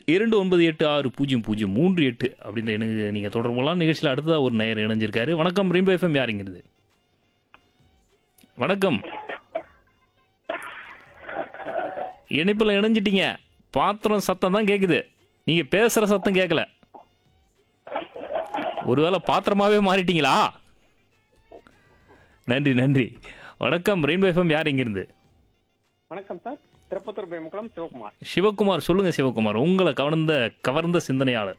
இரண்டு ஒன்பது எட்டு ஆறு பூஜ்ஜியம் பூஜ்ஜியம் மூன்று எட்டு அப்படின்ற எனக்கு நீங்கள் தொடர்பு கொள்ளலாம் நிகழ்ச்சியில் அடுத்ததாக ஒரு நேயர் இணைஞ்சிருக்காரு வணக்கம் ரெயின்போ எஃப்எம் யாருங்கிறது வணக்கம் இணைப்பில் இணைஞ்சிட்டீங்க பாத்திரம் சத்தம் தான் கேட்குது நீங்கள் பேசுகிற சத்தம் கேட்கல ஒருவேளை பாத்திரமாவே மாறிட்டீங்களா நன்றி நன்றி வணக்கம் ரெயின்போ எஃப்எம் யார் இங்கிருந்து வணக்கம் சார் திருப்பத்தூர் பேமுக்குளம் சிவகுமார் சிவகுமார் சொல்லுங்க சிவகுமார் உங்களை கவர்ந்த கவர்ந்த சிந்தனையாளர்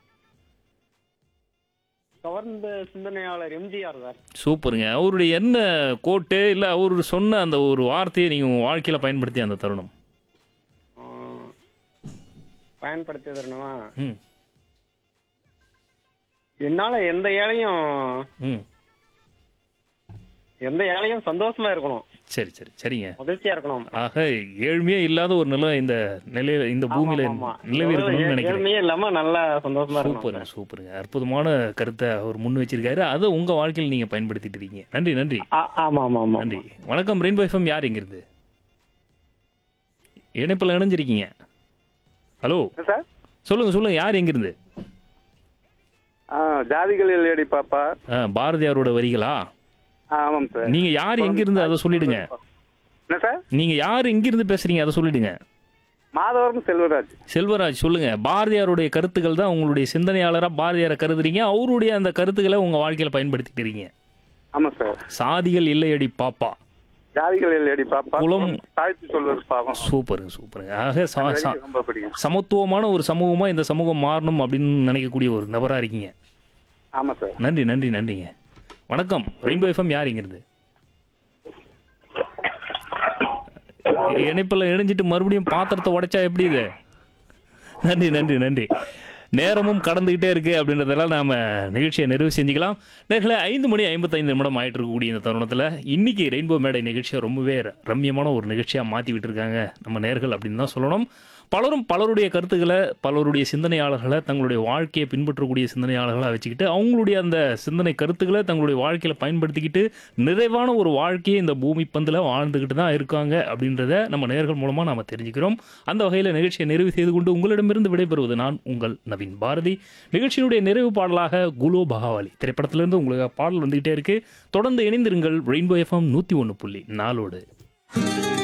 கவர்ந்த சிந்தனையாளர் எம்ஜிஆர் சார் சூப்பருங்க அவருடைய என்ன கோட்டு இல்லை அவர் சொன்ன அந்த ஒரு வார்த்தையை நீங்கள் உங்கள் வாழ்க்கையில் பயன்படுத்திய அந்த தருணம் ஆஹ், பயன்படுத்தியதுன்னா ம் என்னால எந்த ஏழையும் ம் எந்த ஏழையும் சந்தோஷமா இருக்கணும் சரி சரி சரிங்க மகிழ்ச்சியா இருக்கணும் ஆக ஏழ்மையே இல்லாத ஒரு நிலை இந்த நிலையில இந்த பூமியில ஆமா, ஆமா. நிலவி இருக்கணும்னு நினைக்கிறேன் ஏழ்மையே இல்லாம நல்லா சந்தோஷமா இருக்கணும் சூப்பருங்க சூப்பருங்க அற்புதமான கருத்தை அவர் முன் வச்சிருக்காரு அதை உங்க வாழ்க்கையில் நீங்க பயன்படுத்திட்டு இருக்கீங்க நன்றி நன்றி ஆ- ஆமா ஆமா ஆமா நன்றி வணக்கம் ரெயின்போ எஃப்எம் யார் எங்கிருந்து இணைப்பில் இணைஞ்சிருக்கீங்க ஹலோ சார் சொல்லுங்க சொல்லுங்க யார் எங்கிருந்து ஆ ஜாதிகள் இல்லையடி பாப்பா ஆ, பாரதியாரோட வரிகளா ஆ, ஆமாம் சார் நீங்க யார் எங்கிருந்து அதை சொல்லிடுங்க என்ன சார் நீங்க யார் எங்கிருந்து பேசுறீங்க அதை சொல்லிடுங்க மாதவரம் செல்வராஜ் செல்வராஜ் சொல்லுங்க பாரதியாருடைய கருத்துக்கள் தான் உங்களுடைய சிந்தனையாளரா பாரதியாரை கருதுறீங்க அவருடைய அந்த கருத்துக்களை உங்க வாழ்க்கையில பயன்படுத்திட்டு இருக்கீங்க ஆமாம் சார் சாதிகள் இல்லையடி பாப்பா ஜாதிகள் இல்லையடி பாப்பா குலம். தாழ்த்தி சொல்வது பாவம் சூப்பருங்க சூப்பருங்க ஆக ச- ச- எனக்கு ரொம்ப பிடிக்கும் சமத்துவமான ஒரு சமூகமா இந்த சமூகம் மாறணும் அப்படின்னு நினைக்கக்கூடிய ஒரு நபரா இருக்கீங்க ஆமாம் சார் நன்றி நன்றி நன்றிங்க வணக்கம் ரெயின்போ எஃப்எம் யார் இங்கிருந்து இணைப்பில் இணைஞ்சிட்டு மறுபடியும் பாத்திரத்தை உடைச்சா எப்படி இது நன்றி நன்றி நன்றி நேரமும் கடந்துகிட்டே இருக்கு அப்படின்றதெல்லாம் நாம நிகழ்ச்சியை நிறைவு செஞ்சுக்கலாம் நேர்களை ஐந்து மணி ஐம்பத்தைந்து நிமிடம் ஆயிட்டு இருக்கக்கூடிய இந்த தருணத்தில் இன்னைக்கு ரெயின்போ மேடை நிகழ்ச்சியை ரொம்பவே ரம்மியமான ஒரு நிகழ்ச்சியாக மாற்றி விட்டுருக்காங்க நம்ம நேர்கள் அப்படின்னு தான் சொல்லணும் பலரும் பலருடைய கருத்துக்களை பலருடைய சிந்தனையாளர்களை தங்களுடைய வாழ்க்கையை பின்பற்றக்கூடிய சிந்தனையாளர்களாக வச்சுக்கிட்டு அவங்களுடைய அந்த சிந்தனை கருத்துக்களை தங்களுடைய வாழ்க்கையில் பயன்படுத்திக்கிட்டு நிறைவான ஒரு வாழ்க்கையை இந்த பூமி பந்தில் வாழ்ந்துக்கிட்டு தான் இருக்காங்க அப்படின்றத நம்ம நேர்கள் மூலமாக நாம் தெரிஞ்சுக்கிறோம் அந்த வகையில் நிகழ்ச்சியை நிறைவு செய்து கொண்டு உங்களிடமிருந்து விடைபெறுவது நான் உங்கள் நவீன் பாரதி நிகழ்ச்சியினுடைய நிறைவு பாடலாக குலோ பகாவலி திரைப்படத்திலிருந்து உங்களுக்கு பாடல் வந்துகிட்டே இருக்கு தொடர்ந்து இணைந்திருங்கள் ரெயின்போ எஃப்எம் நூற்றி ஒன்று புள்ளி நாலோடு